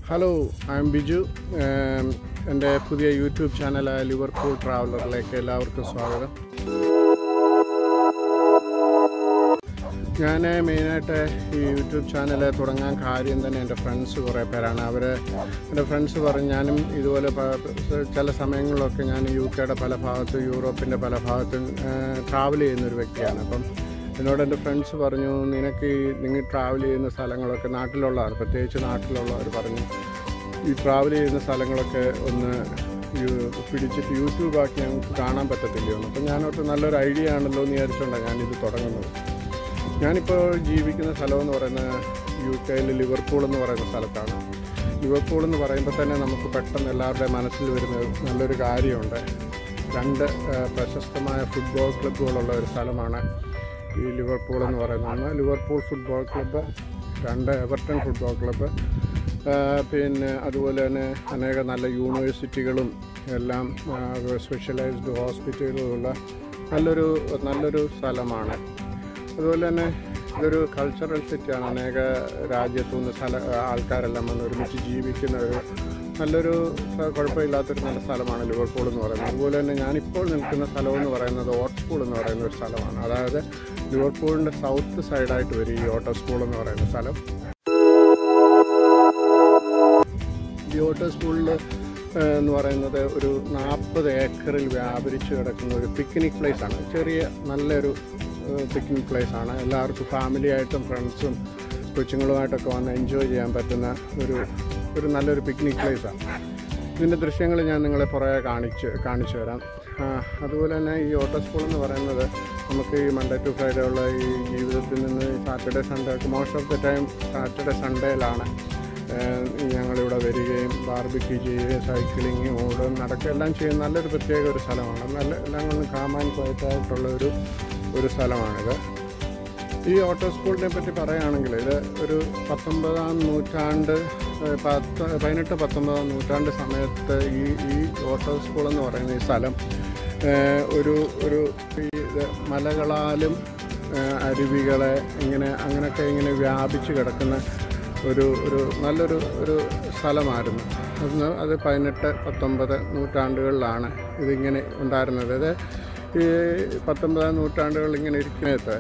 hello I am Biju um, എൻ്റെ പുതിയ YouTube ചാനലായ Liverpool ട്രാവലറിലേക്ക് എല്ലാവർക്കും സ്വാഗതം ഞാൻ മെയിനായിട്ട് ഈ യൂട്യൂബ് ചാനൽ തുടങ്ങാൻ കാര്യം തന്നെ എൻ്റെ ഫ്രണ്ട്സ് കുറേ പേരാണ് അവർ എൻ്റെ ഫ്രണ്ട്സ് പറഞ്ഞ് ഞാനും ഇതുപോലെ പ- ചില സമയങ്ങളിലൊക്കെ ഞാൻ യു കെയുടെ പല ഭാഗത്തും യൂറോപ്പിൻ്റെ പല ഭാഗത്തും ട്രാവൽ ചെയ്യുന്ന ഒരു വ്യക്തിയാണ് അപ്പം എന്നോട് എൻ്റെ ഫ്രണ്ട്സ് പറഞ്ഞു നിനക്ക് ഈ നിങ്ങൾ ട്രാവൽ ചെയ്യുന്ന സ്ഥലങ്ങളൊക്കെ നാട്ടിലുള്ളവർ പ്രത്യേകിച്ച് നാട്ടിലുള്ളവർ പറഞ്ഞു ഈ ട്രാവൽ ചെയ്യുന്ന സ്ഥലങ്ങളൊക്കെ ഒന്ന് യു- പിടിച്ചിട്ട് യൂട്യൂബാക്കി ഞങ്ങൾക്ക് കാണാൻ പറ്റത്തില്ലയോ എന്ന് അപ്പം ഞാനോട്ട് നല്ലൊരു ഐഡിയ ആണല്ലോ എന്ന് വിചാരിച്ചുകൊണ്ടാണ് ഞാനിത് തുടങ്ങുന്നത് ഞാനിപ്പോൾ ജീവിക്കുന്ന സ്ഥലം എന്ന് പറയുന്നത് യു കെയിൽ ലിവർപൂൾ എന്ന് പറയുന്ന സ്ഥലത്താണ് ലിവർപൂൾ എന്ന് പറയുമ്പോൾ തന്നെ നമുക്ക് പെട്ടെന്ന് എല്ലാവരുടെയും മനസ്സിൽ വരുന്ന ഒരു നല്ലൊരു കാര്യമുണ്ട് രണ്ട് ആ, പ്രശസ്തമായ ഫുട്ബോൾ ക്ലബ്ബുകളുള്ള ഒരു സ്ഥലമാണ് ഈ ലിവർപൂൾ എന്ന് പറയുന്നത് ഒന്ന് ലിവർപൂൾ ഫുട്ബോൾ ക്ലബ്ബ് രണ്ട് എവർട്ടൺ ഫുട്ബോൾ ക്ലബ്ബ് ആ, പിന്നെ അതുപോലെ തന്നെ അനേക നല്ല യൂണിവേഴ്സിറ്റികളും എല്ലാം സ്പെഷ്യലൈസ്ഡ് ഹോസ്പിറ്റലുകളുള്ള നല്ലൊരു നല്ലൊരു സ്ഥലമാണ് അതുപോലെ തന്നെ ഇതൊരു കൾച്ചറൽ സിറ്റിയാണ് അനേക രാജ്യത്തു നിന്ന് സ്ഥല ആൾക്കാരെല്ലാം വന്ന് ഒരുമിച്ച് ജീവിക്കുന്ന ഒരു നല്ലൊരു സ- കുഴപ്പമില്ലാത്തൊരു നല്ല സ്ഥലമാണ് ലിവർപൂൾ എന്ന് പറയുന്നത് അതുപോലെ തന്നെ ഞാനിപ്പോൾ നിൽക്കുന്ന സ്ഥലം എന്ന് പറയുന്നത് ഓട്ടസ്പൂൾ എന്ന് പറയുന്ന ഒരു സ്ഥലമാണ് അതായത് ലിവർപൂളിൻ്റെ സൗത്ത് സൈഡായിട്ട് വരും ഈ ഓട്ടോ സ്കൂൾ എന്ന് പറയുന്ന സ്ഥലം ഈ ഓട്ടോ സ്കൂളിൽ എന്ന് പറയുന്നത് ഒരു നാൽപ്പത് ഏക്കറിൽ വ്യാപരിച്ച് കിടക്കുന്ന ഒരു പിക്നിക് പ്ലേസ് ആണ് ചെറിയ നല്ലൊരു പിക്നിക് പ്ലേസ് ആണ് എല്ലാവർക്കും ഫാമിലി ആയിട്ടും ഫ്രണ്ട്സും കൊച്ചുങ്ങളുമായിട്ടൊക്കെ വന്ന് എൻജോയ് ചെയ്യാൻ പറ്റുന്ന ഒരു ഒരു നല്ലൊരു പിക്നിക് പ്ലേസ് ആണ് ഇതിൻ്റെ ദൃശ്യങ്ങൾ ഞാൻ നിങ്ങളെ പുറകെ കാണിച്ച് കാണിച്ചു തരാം ആ, അതുപോലെ തന്നെ ഈ ഓട്ടോ സ്കൂൾ എന്ന് പറയുന്നത് നമുക്ക് ഈ മൺഡേ ടു ഫ്രൈഡേ ഉള്ള ഈ ജീവിതത്തിൽ നിന്ന് Saturday Sunday most of the time Saturday സൺഡേയിലാണ് ഞങ്ങളിവിടെ വരികയും ബാർബിക്യൂ ചെയ്യുകയും സൈക്ലിങ് ഓടുകയും നടക്കുക എല്ലാം ചെയ്യുന്ന നല്ലൊരു പ്രത്യേക ഒരു സ്ഥലമാണ് നല്ല എല്ലാം കൊണ്ടും കാമാൻ ക്വയറ്റായിട്ടുള്ള ഒരു ഒരു സ്ഥലമാണിത് ഈ ഓട്ടോ സ്കൂളിനെ പറ്റി പറയുകയാണെങ്കിൽ ഇത് ഒരു പത്തൊമ്പതാം നൂറ്റാണ്ട് ഏഹ്, പത്ത് പതിനെട്ട് പത്തൊമ്പതാം നൂറ്റാണ്ട് സമയത്ത് ഈ ഈ ഓട്ടോ സ്കൂൾ എന്ന് പറയുന്ന ഈ സ്ഥലം ഏഹ്, ഒരു ഒരു ഈ ഇത് മലകളാലും ഏഹ്, അരുവികളെ ഇങ്ങനെ അങ്ങനെയൊക്കെ ഇങ്ങനെ വ്യാപിച്ച് കിടക്കുന്ന ഒരു ഒരു നല്ലൊരു ഒരു സ്ഥലമായിരുന്നു അന്ന് അത് പതിനെട്ട് പത്തൊമ്പത് നൂറ്റാണ്ടുകളിലാണ് ഇതിങ്ങനെ ഉണ്ടായിരുന്നത് അത് ഈ പത്തൊമ്പതാം നൂറ്റാണ്ടുകളിൽ ഇങ്ങനെ ഇരിക്കുന്നത്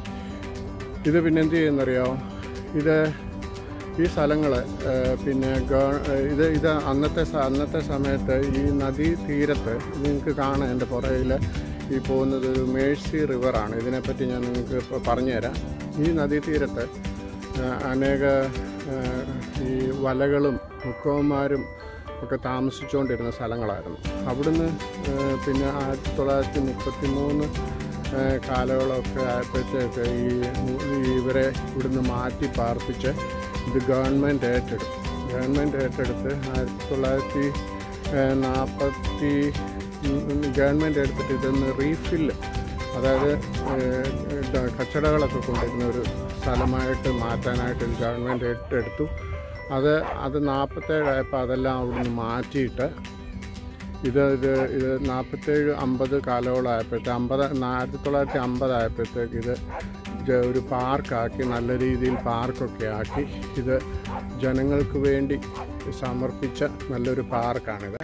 ഇത് പിന്നെ എന്ത് ചെയ്യുന്നറിയോ ഇത് ഈ സ്ഥലങ്ങൾ പിന്നെ ഗവ- ഇത് ഇത് അന്നത്തെ സ- അന്നത്തെ സമയത്ത് ഈ നദീ തീരത്ത് നിങ്ങൾക്ക് കാണാം എൻ്റെ പുറകിൽ ഈ പോകുന്നത് ഒരു മേഴ്സി റിവറാണ് ഇതിനെപ്പറ്റി ഞാൻ നിങ്ങൾക്ക് ഇപ്പോൾ പറഞ്ഞുതരാം ഈ നദീതീരത്ത് ആ, അനേക ആ, ഈ വലകളും മുക്കവന്മാരും ഒക്കെ താമസിച്ചുകൊണ്ടിരുന്ന സ്ഥലങ്ങളായിരുന്നു അവിടുന്ന് ആ, പിന്നെ ആയിരത്തി തൊള്ളായിരത്തി മുപ്പത്തി മൂന്ന് കാലങ്ങളൊക്കെ ആയപ്പോഴത്തേക്ക് ഈ ഈ ഇവരെ ഇവിടുന്ന് മാറ്റി പാർപ്പിച്ച് ഇത് ഗവൺമെൻറ് ഏറ്റെടുത്തു ഗവൺമെൻറ് ഏറ്റെടുത്ത് ആയിരത്തി തൊള്ളായിരത്തി നാൽപ്പത്തി ഗവൺമെൻറ് എടുത്തിട്ട് ഇതൊന്ന് റീഫില്ല് അതായത് ഏഹ്, ഇത് കച്ചടകളൊക്കെ കൊണ്ടുവരുന്ന ഒരു സ്ഥലമായിട്ട് മാറ്റാനായിട്ട് ഗവൺമെൻറ് ഏറ്റെടുത്തു അത് അത് നാൽപ്പത്തേഴായപ്പോൾ അതെല്ലാം അവിടുന്ന് മാറ്റിയിട്ട് ഇത് ഇത് ഇത് നാൽപ്പത്തേഴ് അമ്പത് കാലങ്ങളായപ്പോഴത്തെ അമ്പത് ആയിരത്തി തൊള്ളായിരത്തി അമ്പതായപ്പോഴത്തേക്ക് ഇത് ജ- ഒരു പാർക്കാക്കി നല്ല രീതിയിൽ പാർക്കൊക്കെ ആക്കി ഇത് ജനങ്ങൾക്ക് വേണ്ടി സമർപ്പിച്ച നല്ലൊരു പാർക്കാണിത്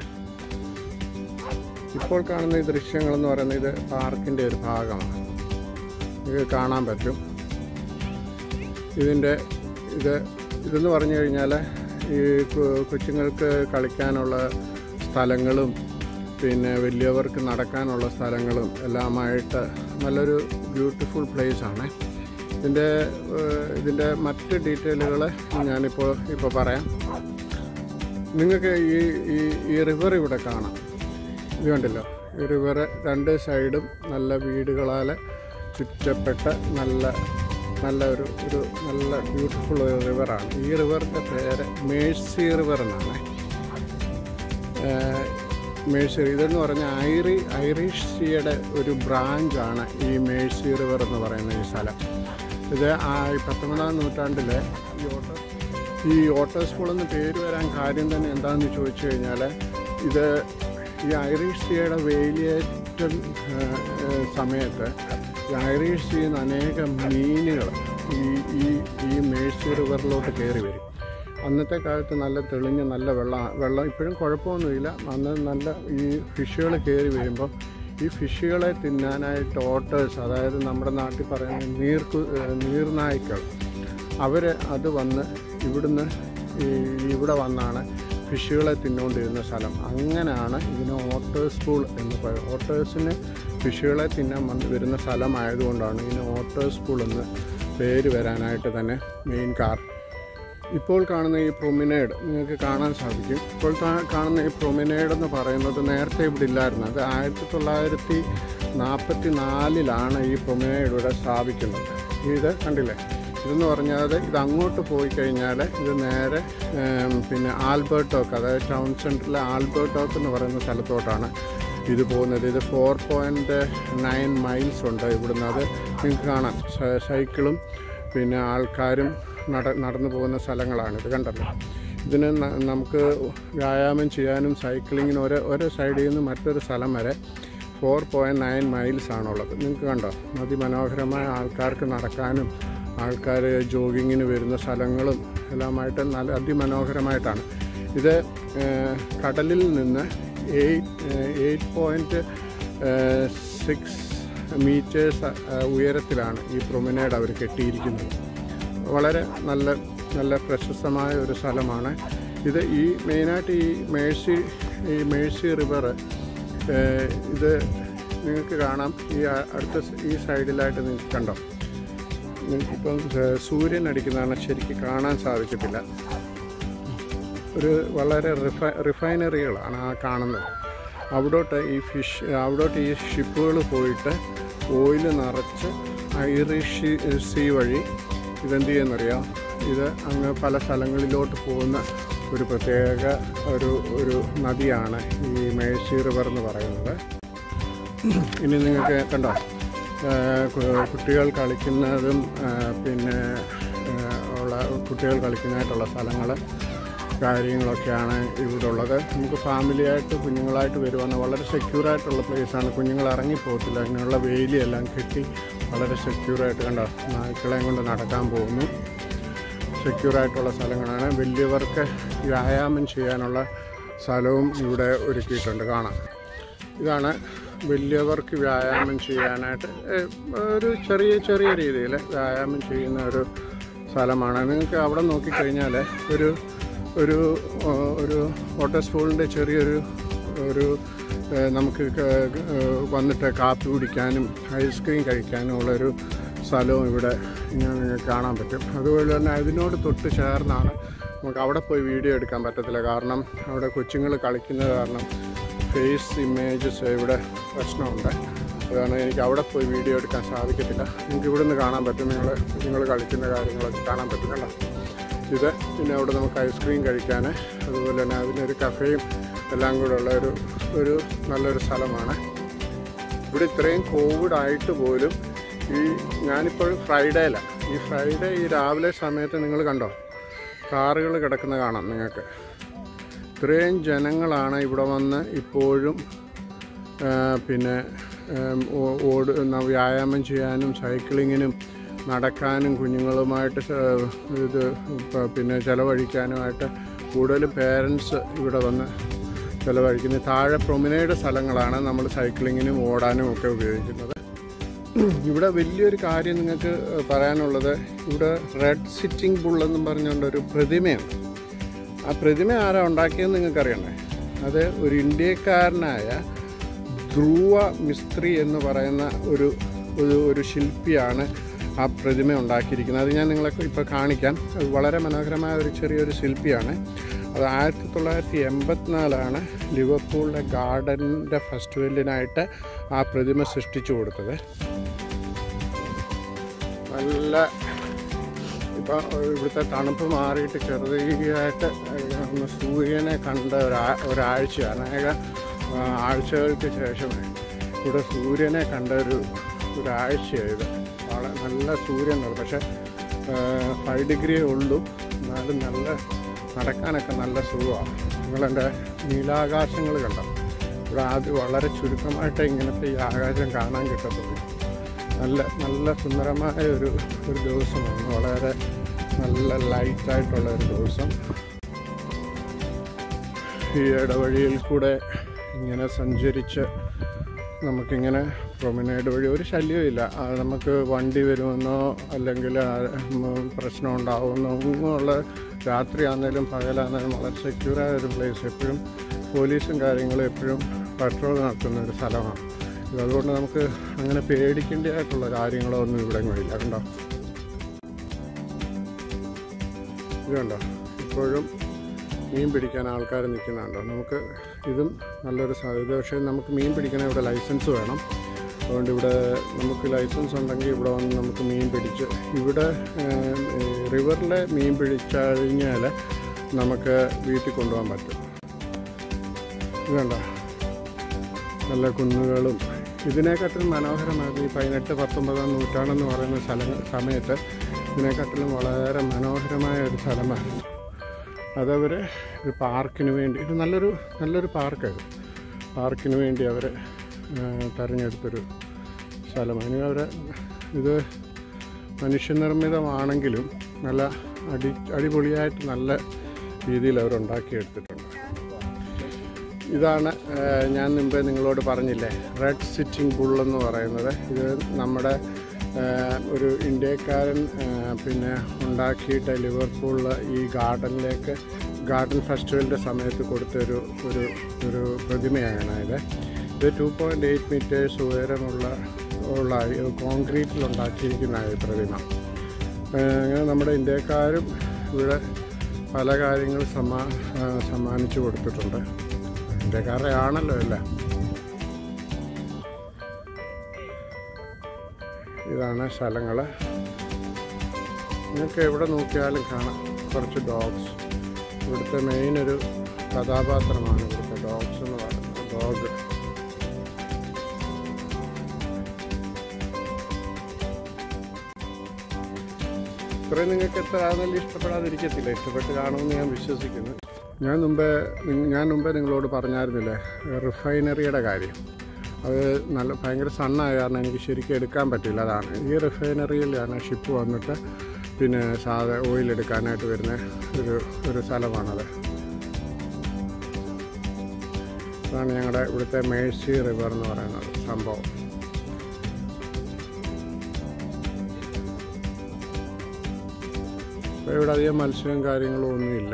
ഇപ്പോൾ കാണുന്ന ഈ ദൃശ്യങ്ങളെന്ന് പറയുന്നത് ഇത് പാർക്കിൻ്റെ ഒരു ഭാഗമാണ് ഇത് കാണാൻ പറ്റും ഇതിൻ്റെ ഇത് ഇതെന്ന് പറഞ്ഞു കഴിഞ്ഞാൽ ഈ കൊ- കൊച്ചുങ്ങൾക്ക് കളിക്കാനുള്ള സ്ഥലങ്ങളും പിന്നെ വലിയവർക്ക് നടക്കാനുള്ള സ്ഥലങ്ങളും എല്ലാമായിട്ട് നല്ലൊരു ബ്യൂട്ടിഫുൾ പ്ലേസ് ആണ് ഇതിൻ്റെ ഏഹ്, ഇതിൻ്റെ മറ്റ് ഡീറ്റെയിലുകൾ ഞാനിപ്പോൾ ഇപ്പോൾ പറയാം നിങ്ങൾക്ക് ഈ ഈ ഈ റിവർ ഇവിടെ കാണാം ഇത് കണ്ടല്ലോ ഈ റിവർ രണ്ട് സൈഡും നല്ല വീടുകളാൽ ചുറ്റപ്പെട്ട നല്ല നല്ല ഒരു ഒരു നല്ല ബ്യൂട്ടിഫുൾ ഒരു റിവറാണ് ഈ റിവറിൻ്റെ പേര് മേഴ്സി റിവർ എന്നാണ് ഏഹ് മേഴ്സി ഇതെന്ന് പറഞ്ഞാൽ ഐറി ഐറിഷ് സീയുടെ ഒരു ബ്രാഞ്ചാണ് ഈ മേഴ്സി റിവർ എന്ന് പറയുന്ന ഈ സ്ഥലം ഇത് ആ പത്തൊമ്പതാം നൂറ്റാണ്ടിൽ ഈ ഓട്ടോ ഈ ഓട്ടോ സ്കൂൾ എന്ന് പേര് വരാൻ കാര്യം തന്നെ എന്താണെന്ന് ചോദിച്ചു കഴിഞ്ഞാൽ ഇത് ഈ ഐറിഷ് സീയുടെ വേലിയേറ്റം ഏഹ്, ഏഹ്, സമയത്ത് ഈ ഐറിഷ് സീന്ന് അനേകം മീനുകൾ ഈ ഈ ഈ മേഴ്സി റിവറിലോട്ട് കയറി വരും അന്നത്തെ കാലത്ത് നല്ല തെളിഞ്ഞ നല്ല വെള്ളം വെള്ളം ഇപ്പോഴും കുഴപ്പമൊന്നുമില്ല അന്ന് നല്ല ഈ ഫിഷുകൾ കയറി വരുമ്പോൾ ഈ ഫിഷുകളെ തിന്നാനായിട്ട് ഓട്ടേഴ്സ് അതായത് നമ്മുടെ നാട്ടിൽ പറയുന്ന നീർക്കു ഏഹ് നീർനായ്ക്കൾ അവർ അത് വന്ന് ഇവിടുന്ന് ഈ ഇവിടെ വന്നാണ് ഫിഷുകളെ തിന്നുകൊണ്ടിരുന്ന സ്ഥലം അങ്ങനെയാണ് ഇതിന് ഓട്ടേഴ്സ് പൂൾ എന്ന് പറയുന്നത് ഓട്ടേഴ്സിന് ഫിഷുകളെ തിന്നാൻ വന്ന് വരുന്ന സ്ഥലമായതുകൊണ്ടാണ് ഇതിന് ഓട്ടേഴ്സ് പൂൾ എന്ന് പേര് വരാനായിട്ട് തന്നെ മെയിൻ കാരണം ഇപ്പോൾ കാണുന്ന ഈ പ്രൊമിനേഡ് നിങ്ങൾക്ക് കാണാൻ സാധിക്കും ഇപ്പോൾ താ- കാണുന്ന ഈ പ്രൊമിനേഡ് എന്ന് പറയുന്നത് നേരത്തെ ഇവിടെ ഇല്ലായിരുന്നു അത് ആയിരത്തി തൊള്ളായിരത്തി നാൽപ്പത്തി നാലിലാണ് ഈ പ്രൊമിനേഡ് ഇവിടെ സ്ഥാപിക്കുന്നത് ഇത് കണ്ടില്ലേ ഇതെന്ന് പറഞ്ഞാൽ ഇത് അങ്ങോട്ട് പോയി കഴിഞ്ഞാൽ ഇത് നേരെ ഏം, പിന്നെ ആൽബർട്ടോക്ക് അതായത് ടൗൺ സെൻറ്ററിലെ ആൽബർട്ടോക്ക് എന്ന് പറയുന്ന സ്ഥലത്തോട്ടാണ് ഇത് പോകുന്നത് ഇത് ഫോർ പോയിൻറ്റ് നയൻ മൈൽസ് ഉണ്ട് ഇവിടുന്ന് അത് നിങ്ങൾക്ക് കാണാം സ- സൈക്കിളും പിന്നെ ആൾക്കാരും നട നടന്നു പോകുന്ന സ്ഥലങ്ങളാണ് ഇത് കണ്ടല്ലോ ഇതിന് ന- നമുക്ക് വ്യായാമം ചെയ്യാനും സൈക്ലിങ്ങിനും ഒരു ഒരു സൈഡിൽ നിന്ന് മറ്റൊരു സ്ഥലം വരെ ഫോർ പോയിൻറ്റ് നയൻ മൈൽസ് ആണുള്ളത് നിങ്ങൾക്ക് കണ്ടോ അതിമനോഹരമായ ആൾക്കാർക്ക് നടക്കാനും ആൾക്കാർ ജോഗിങ്ങിന് വരുന്ന സ്ഥലങ്ങളും എല്ലാമായിട്ട് നല്ല അതിമനോഹരമായിട്ടാണ് ഇത് ഏഹ്, കടലിൽ നിന്ന് eight eight point six metres ഉയരത്തിലാണ് ഈ പ്രൊമിനേഡ് അവർ കെട്ടിയിരിക്കുന്നത് വളരെ നല്ല നല്ല പ്രശസ്തമായ ഒരു സ്ഥലമാണ് ഇത് ഈ മെയിനായിട്ട് ഈ മേഴ്സി ഈ മേഴ്സി റിവർ ഇത് നിങ്ങൾക്ക് കാണാം ഈ അ- അടുത്ത സ് ഈ സൈഡിലായിട്ട് നിങ്ങൾക്ക് കണ്ടോ നിങ്ങൾക്കിപ്പം ഏഹ്, സൂര്യൻ അടിക്കുന്നതാണ് ശരിക്കും കാണാൻ സാധിക്കത്തില്ല ഒരു വളരെ റിഫ റിഫൈനറികളാണ് ആ കാണുന്നത് അവിടോട്ട് ഈ ഫിഷ് അവിടോട്ട് ഈ ഷിപ്പുകൾ പോയിട്ട് ഓയിൽ നിറച്ച് ഐറിഷ് സീ വഴി ഇതെന്ത് ചെയ്യുന്നറിയാം ഇത് അങ്ങ് പല സ്ഥലങ്ങളിലോട്ട് പോകുന്ന ഒരു പ്രത്യേക ഒരു ഒരു നദിയാണ് ഈ മേഴ്സി റിവർ എന്ന് പറയുന്നത് ഇനി നിങ്ങൾക്ക് കണ്ടോ ആ, കു- കുട്ടികൾ കളിക്കുന്നതും ആ, പിന്നെ ആ, ഉള്ള കുട്ടികൾ കളിക്കുന്നതായിട്ടുള്ള സ്ഥലങ്ങൾ കാര്യങ്ങളൊക്കെയാണ് ഇവിടെ ഉള്ളത് നമുക്ക് ഫാമിലിയായിട്ട് കുഞ്ഞുങ്ങളായിട്ട് വരുവാണ് വളരെ സെക്യൂറായിട്ടുള്ള പ്ലേസാണ് കുഞ്ഞുങ്ങൾ ഇറങ്ങിപ്പോകത്തില്ല അതിനുള്ള വേലിയെല്ലാം കെട്ടി വളരെ സെക്യൂറായിട്ട് കണ്ടോ നായ്ക്കളെയും കൊണ്ട് നടക്കാൻ പോകുന്നു സെക്യൂറായിട്ടുള്ള സ്ഥലങ്ങളാണ് വലിയവർക്ക് വ്യായാമം ചെയ്യാനുള്ള സ്ഥലവും ഇവിടെ ഒരുക്കിയിട്ടുണ്ട് കാണാം ഇതാണ് വലിയവർക്ക് വ്യായാമം ചെയ്യാനായിട്ട് ഏഹ്, ഒരു ചെറിയ ചെറിയ രീതിയിൽ വ്യായാമം ചെയ്യുന്ന ഒരു സ്ഥലമാണ് നിങ്ങൾക്ക് അവിടെ നോക്കിക്കഴിഞ്ഞാൽ ഒരു ഒരു ഏഹ്, ഒരു വാട്ടർ സ്കൂളിൻ്റെ ചെറിയൊരു ഒരു ഏഹ്, നമുക്ക് ക- ഏഹ്, വന്നിട്ട് കാപ്പി കുടിക്കാനും ഐസ്ക്രീം കഴിക്കാനും ഉള്ളൊരു സ്ഥലവും ഇവിടെ ഇങ്ങനെ നിങ്ങൾക്ക് കാണാൻ പറ്റും അതുപോലെ തന്നെ അതിനോട് തൊട്ട് ചേർന്നാണ് നമുക്ക് അവിടെ പോയി വീഡിയോ എടുക്കാൻ പറ്റത്തില്ല കാരണം അവിടെ കൊച്ചുങ്ങൾ കളിക്കുന്നത് കാരണം ഫേസ് ഇമേജസ് ഇവിടെ പ്രശ്നമുണ്ട് അതാണ് എനിക്ക് അവിടെ പോയി വീഡിയോ എടുക്കാൻ സാധിക്കത്തില്ല നിങ്ങൾക്ക് ഇവിടെ നിന്ന് കാണാൻ പറ്റും നിങ്ങൾ നിങ്ങൾ കളിക്കുന്ന കാര്യങ്ങളൊക്കെ കാണാൻ പറ്റും കണ്ടോ ഇത് പിന്നെ അവിടെ നമുക്ക് ഐസ്ക്രീം കഴിക്കാൻ അതുപോലെ തന്നെ അതിനൊരു കഫേയും എല്ലാം കൂടെ ഉള്ള ഒരു ഒരു നല്ലൊരു സ്ഥലമാണ് ഇവിടെ ഇത്രയും കോവിഡ് ആയിട്ട് പോലും ഈ ഞാനിപ്പോൾ ഫ്രൈഡേയിലാണ് ഈ ഫ്രൈഡേ ഈ രാവിലെ സമയത്ത് നിങ്ങൾ കണ്ടോ കാറുകൾ കിടക്കുന്ന കാണാം നിങ്ങൾക്ക് ഇത്രയും ജനങ്ങളാണ് ഇവിടെ വന്ന് ഇപ്പോഴും ആ, പിന്നെ ഉം, ഓ- ഓട് ന- വ്യായാമം ചെയ്യാനും സൈക്ലിങ്ങിനും നടക്കാനും കുഞ്ഞുങ്ങളുമായിട്ട് സ- ഇത് പ- പിന്നെ ചിലവഴിക്കാനുമായിട്ട് കൂടുതലും പേരൻസ് ഇവിടെ വന്ന് ചിലവഴിക്കുന്നത് താഴെ പ്രൊമിനേഡ് സ്ഥലങ്ങളാണ് നമ്മൾ സൈക്ലിങ്ങിനും ഓടാനും ഒക്കെ ഉപയോഗിക്കുന്നത് ഇവിടെ വലിയൊരു കാര്യം നിങ്ങൾക്ക് പറയാനുള്ളത് ഇവിടെ റെഡ് സിറ്റിംഗ് ബുൾ എന്നും പറഞ്ഞുകൊണ്ട് ഒരു പ്രതിമയുണ്ട് ആ പ്രതിമ ആരാ ഉണ്ടാക്കിയെന്ന് നിങ്ങൾക്കറിയണ്ടേ അത് ഒരു ഇന്ത്യക്കാരനായ ധ്രുവ മിസ്ത്രി എന്ന് പറയുന്ന ഒരു ഒരു ഒരു ശില്പിയാണ് ആ പ്രതിമ ഉണ്ടാക്കിയിരിക്കുന്നത് അത് ഞാൻ നിങ്ങളെ ഇപ്പോൾ കാണിക്കാം അത് വളരെ മനോഹരമായ ഒരു ചെറിയൊരു ശില്പിയാണ് അത് ആയിരത്തി തൊള്ളായിരത്തി എൺപത്തിനാലാണ് ലിവർപൂളിലെ ഗാർഡൻ്റെ ഫെസ്റ്റിവലിനായിട്ട് ആ പ്രതിമ സൃഷ്ടിച്ചു കൊടുത്തത് നല്ല ഇപ്പം ഇവിടുത്തെ തണുപ്പ് മാറിയിട്ട് ചെറുതായിട്ട് ഒന്ന് സൂര്യനെ കണ്ട ഒരാ ഒരാഴ്ചയാണ് അനേക ആ, ആഴ്ചകൾക്ക് ശേഷമേ ഇവിടെ സൂര്യനെ കണ്ട ഒരു ഒരാഴ്ചയായത് വളരെ നല്ല സൂര്യൻ ഉണ്ട് പക്ഷേ ഫൈവ് ഡിഗ്രിയേ ഉള്ളൂ എന്നാലും നല്ല നടക്കാനൊക്കെ നല്ല സുഖമാണ് നിങ്ങളെൻ്റെ നീലാകാശങ്ങൾ കണ്ടോ ഇവിടെ ആദ്യം വളരെ ചുരുക്കമായിട്ട് ഇങ്ങനത്തെ ഈ ആകാശം കാണാൻ കിട്ടത്തുള്ളൂ നല്ല നല്ല സുന്ദരമായ ഒരു ഒരു ദിവസമാണ് വളരെ നല്ല ലൈറ്റായിട്ടുള്ള ഒരു ദിവസം ഈ ഇടവഴിയിൽ കൂടെ ഇങ്ങനെ സഞ്ചരിച്ച് നമുക്കിങ്ങനെ പ്രൊമനേഡ് വഴി ഒരു ശല്യമില്ല ആ, നമുക്ക് വണ്ടി വരുമെന്നോ അല്ലെങ്കിൽ ആ, ഉം, പ്രശ്നം ഉണ്ടാവുമെന്നോ ഒന്നുമുള്ള രാത്രിയാണെങ്കിലും പകലാണെങ്കിലും വളരെ സെക്യൂറായ ഒരു പ്ലേസ് എപ്പോഴും പോലീസും കാര്യങ്ങളും എപ്പോഴും പട്രോൾ നടത്തുന്ന ഒരു സ്ഥലമാണ് ഇത് അതുകൊണ്ട് നമുക്ക് അങ്ങനെ പേടിക്കേണ്ടതായിട്ടുള്ള കാര്യങ്ങളോ ഒന്നും ഇവിടെ ഇല്ല കണ്ടോ ഇത് കണ്ടോ ഇപ്പോഴും മീൻ പിടിക്കാൻ ആൾക്കാർ നിൽക്കുന്നുണ്ടോ നമുക്ക് ഇതും നല്ലൊരു സാധ്യത പക്ഷേ നമുക്ക് മീൻ പിടിക്കണ ഇവിടെ ലൈസൻസ് വേണം അതുകൊണ്ട് ഇവിടെ നമുക്ക് ലൈസൻസ് ഉണ്ടെങ്കിൽ ഇവിടെ വന്ന് നമുക്ക് മീൻ പിടിച്ച് ഇവിടെ റിവറിലെ മീൻ പിടിച്ചഴിഞ്ഞാൽ നമുക്ക് വീട്ടിൽ കൊണ്ടുപോകാൻ പറ്റും ഇതുണ്ടോ നല്ല കുന്നുകളും ഇതിനെക്കാട്ടിലും മനോഹരമായിരുന്നു ഈ പതിനെട്ട് പത്തൊമ്പതാം നൂറ്റാണ്ടെന്ന് പറയുന്ന സ്ഥല സമയത്ത് ഇതിനെക്കാട്ടിലും വളരെ മനോഹരമായ ഒരു സ്ഥലമായിരുന്നു അതവർ ഒരു പാർക്കിന് വേണ്ടി ഇത് നല്ലൊരു നല്ലൊരു പാർക്കായിരുന്നു പാർക്കിന് വേണ്ടി അവർ തിരഞ്ഞെടുത്തൊരു സ്ഥലമാണ് ഇനി അവർ ഇത് മനുഷ്യനിർമ്മിതമാണെങ്കിലും നല്ല അടി അടിപൊളിയായിട്ട് നല്ല രീതിയിൽ അവരുണ്ടാക്കിയെടുത്തിട്ടുണ്ട് ഇതാണ് ഏഹ്, ഞാൻ മുമ്പേ നിങ്ങളോട് പറഞ്ഞില്ലേ റെഡ് സിറ്റിംഗ് ബുൾ എന്ന് പറയുന്നത് ഇത് നമ്മുടെ ഏഹ്, ഒരു ഇന്ത്യക്കാരൻ ഏഹ്, പിന്നെ ഉണ്ടാക്കിയിട്ട് ലിവർപൂളിൽ ഈ ഗാർഡനിലേക്ക് ഗാർഡൻ ഫെസ്റ്റിവലിൻ്റെ സമയത്ത് കൊടുത്തൊരു ഒരു ഒരു പ്രതിമയാണ് ഇത് ഇത് ടു പോയിൻറ്റ് എയ്റ്റ് മീറ്റേഴ്സ് ഉയരമുള്ള ഉള്ള കോൺക്രീറ്റിൽ ഉണ്ടാക്കിയിരിക്കുന്ന ഈ പ്രതിമ ഏഹ്, അങ്ങനെ നമ്മുടെ ഇന്ത്യക്കാരും ഇവിടെ പല കാര്യങ്ങൾ സമ്മാ ആ, സമ്മാനിച്ചു കൊടുത്തിട്ടുണ്ട് ഇന്ത്യക്കാരുടെ ആണല്ലോ എല്ലാം ഇതാണ് സ്ഥലങ്ങൾ നിങ്ങൾക്ക് എവിടെ നോക്കിയാലും കാണാം കുറച്ച് ഡോഗ്സ് ഇവിടുത്തെ മെയിൻ ഒരു കഥാപാത്രമാണ് ഇവിടുത്തെ ഡോഗ്സ് എന്ന് പറയുന്നത് ഡോഗ് ഇത്രയും നിങ്ങൾക്ക് എത്ര ആണെങ്കിലും ഇഷ്ടപ്പെടാതിരിക്കത്തില്ല ഇഷ്ടപ്പെട്ട് കാണുമെന്ന് ഞാൻ വിശ്വസിക്കുന്നു ഞാൻ മുമ്പേ നിങ്ങ- ഞാൻ മുമ്പേ നിങ്ങളോട് പറഞ്ഞായിരുന്നില്ലേ റിഫൈനറിയുടെ കാര്യം അത് നല്ല ഭയങ്കര സണ്ണായ കാരണം എനിക്ക് ശരിക്കും എടുക്കാൻ പറ്റില്ല അതാണ് ഈ റിഫൈനറിയിലാണ് ഷിപ്പ് വന്നിട്ട് പിന്നെ സാധാ ഓയിൽ എടുക്കാനായിട്ട് വരുന്ന ഒരു ഒരു സ്ഥലമാണത് അതാണ് ഞങ്ങളുടെ ഇവിടുത്തെ മേഴ്സി റിവർ എന്ന് പറയുന്നത് സംഭവം അപ്പോൾ ഇവിടെ അധികം മത്സ്യവും കാര്യങ്ങളും ഒന്നുമില്ല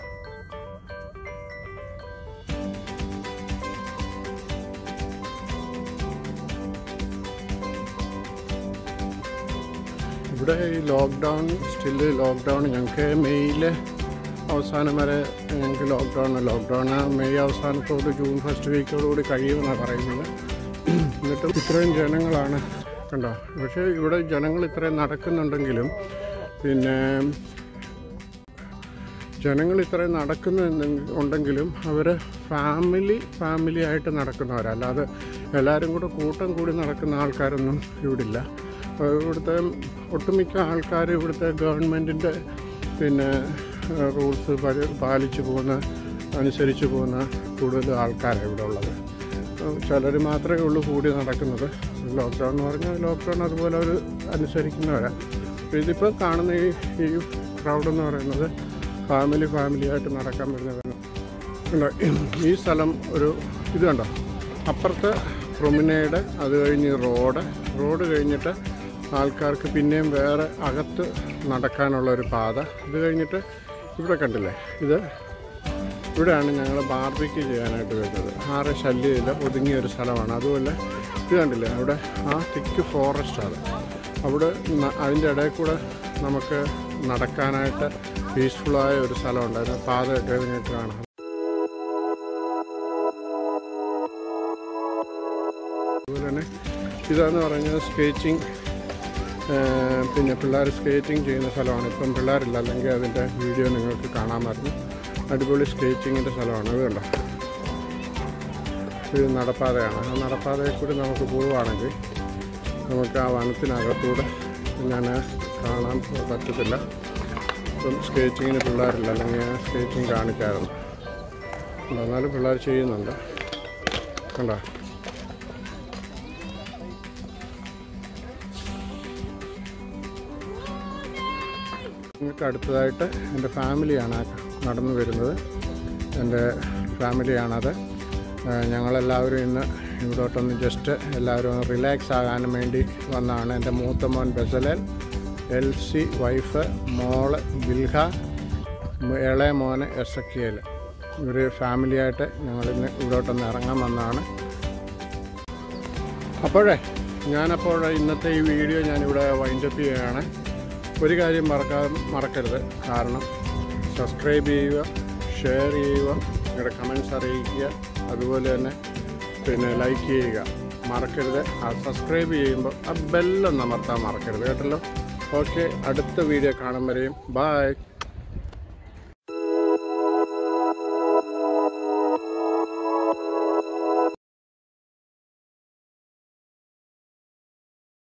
ഇവിടെ ഈ ലോക്ക്ഡൗൺ സ്റ്റില് ലോക്ക്ഡൗൺ ഞങ്ങൾക്ക് മെയ്യിൽ അവസാനം വരെ ഞങ്ങൾക്ക് ലോക്ക്ഡൗൺ ലോക്ക്ഡൗൺ മെയ് അവസാനത്തോട് ജൂൺ ഫസ്റ്റ് വീക്കോടുകൂടി കഴിയുമെന്നാണ് പറയുന്നത് എന്നിട്ടും ഇത്രയും ജനങ്ങളാണ് കണ്ടോ പക്ഷേ ഇവിടെ ജനങ്ങൾ ഇത്രയും നടക്കുന്നുണ്ടെങ്കിലും പിന്നെ ജനങ്ങൾ ഇത്രയും നടക്കുന്നു ഉണ്ടെങ്കിലും അവർ ഫാമിലി ഫാമിലി ആയിട്ട് നടക്കുന്നവരാ അല്ലാതെ എല്ലാവരും കൂടെ കൂട്ടം കൂടി നടക്കുന്ന ആൾക്കാരൊന്നും ഇവിടില്ല അപ്പോൾ ഇവിടുത്തെ ഒട്ടുമിക്ക ആൾക്കാർ ഇവിടുത്തെ ഗവൺമെൻറ്റിൻ്റെ പിന്നെ റൂൾസ് പാലിച്ചു പോകുന്ന അനുസരിച്ച് പോകുന്ന കൂടുതൽ ആൾക്കാരാണ് ഇവിടെ ഉള്ളത് ചിലർ മാത്രമേ ഉള്ളൂ കൂടി നടക്കുന്നത് ലോക്ക്ഡൗൺ എന്ന് പറഞ്ഞാൽ ലോക്ക്ഡൗൺ അതുപോലെ അവർ അനുസരിക്കുന്നവരാണ് അപ്പോൾ ഇതിപ്പോൾ കാണുന്ന ഈ ഈ ക്രൗഡ് എന്ന് പറയുന്നത് ഫാമിലി ഫാമിലി ആയിട്ട് നടക്കാൻ വരുന്നവരാണ് കണ്ടോ ഈ സ്ഥലം ഒരു ഇത് കണ്ടോ അപ്പുറത്ത് പ്രൊമിനേഡ് അത് കഴിഞ്ഞ് റോഡ് റോഡ് കഴിഞ്ഞിട്ട് ആൾക്കാർക്ക് പിന്നെയും വേറെ അകത്ത് നടക്കാനുള്ള ഒരു പാത ഇത് കഴിഞ്ഞിട്ട് ഇവിടെ കണ്ടില്ലേ ഇത് ഇവിടെയാണ് ഞങ്ങൾ ബാർബിക്ക് ചെയ്യാനായിട്ട് വരുന്നത് ആരെ ശല്യമില്ല ഒതുങ്ങിയ ഒരു സ്ഥലമാണ് അതുപോലെ ഇത് കണ്ടില്ലേ അവിടെ ആ തിക്ക് ഫോറസ്റ്റാണ് അവിടെ ന- അതിൻ്റെ ഇടയിൽ കൂടെ നമുക്ക് നടക്കാനായിട്ട് പീസ്ഫുള്ളായ ഒരു സ്ഥലമുണ്ട് അതിന് പാതയൊക്കെ നിങ്ങൾക്ക് കാണാം അതുപോലെ തന്നെ ഇതാന്ന് പറഞ്ഞാൽ സ്കേറ്റിംഗ് പിന്നെ പിള്ളേർ സ്കേറ്റിംഗ് ചെയ്യുന്ന സ്ഥലമാണ് ഇപ്പം പിള്ളേരില്ല അല്ലെങ്കിൽ അതിൻ്റെ വീഡിയോ നിങ്ങൾക്ക് കാണാമായിരുന്നു അടിപൊളി സ്കേറ്റിങ്ങിൻ്റെ സ്ഥലമാണ് ഇത് കണ്ടോ ഇത് നടപ്പാതയാണ് ആ നടപ്പാതയിൽ കൂടി നമുക്ക് പോവുകയാണെങ്കിൽ നമുക്ക് ആ വനത്തിനകത്തൂടെ ഞാൻ കാണാൻ പറ്റത്തില്ല ഇപ്പം സ്കേറ്റിങ്ങിന് പിള്ളേരില്ല അല്ലെങ്കിൽ ഞാൻ സ്കേറ്റിംഗ് കാണിക്കാറുണ്ട് എന്നാലും പിള്ളേർ ചെയ്യുന്നുണ്ട് കണ്ടോ നിങ്ങൾക്ക് അടുത്തതായിട്ട് എൻ്റെ ഫാമിലിയാണ് നടന്നു വരുന്നത് എൻ്റെ ഫാമിലിയാണത് ഏഹ് ഞങ്ങളെല്ലാവരും ഇന്ന് ഇവിടോട്ടൊന്ന് ജസ്റ്റ് എല്ലാവരും ഒന്ന് റിലാക്സ് ആകാനും വേണ്ടി വന്നതാണ് എൻ്റെ മൂത്ത മോൻ ബസലൽ എൽ സി വൈഫ് മോള് ബിൽഹ മ് ഇളയ മോന് എസ് എക്കിയൽ ഇവർ ഫാമിലിയായിട്ട് ഞങ്ങളിന്ന് ഇവിടോട്ടൊന്ന് ഇറങ്ങാൻ വന്നതാണ് അപ്പോഴേ ഞാനപ്പോൾ ഇന്നത്തെ ഈ വീഡിയോ ഞാനിവിടെ വൈൻഡപ്പ് ചെയ്യുകയാണ് ഒരു കാര്യം മറക്കാൻ മറക്കരുത് കാരണം സബ്സ്ക്രൈബ് ചെയ്യുക ഷെയർ ചെയ്യുക നിങ്ങളുടെ കമൻസ് അറിയിക്കുക അതുപോലെ തന്നെ പിന്നെ ലൈക്ക് ചെയ്യുക മറക്കരുത് ആ സബ്സ്ക്രൈബ് ചെയ്യുമ്പോൾ ആ ബെല്ലൊന്ന് അമർത്താൻ മറക്കരുത് കേട്ടല്ലോ ഓക്കെ അടുത്ത വീഡിയോ കാണും വരെയും ബായ്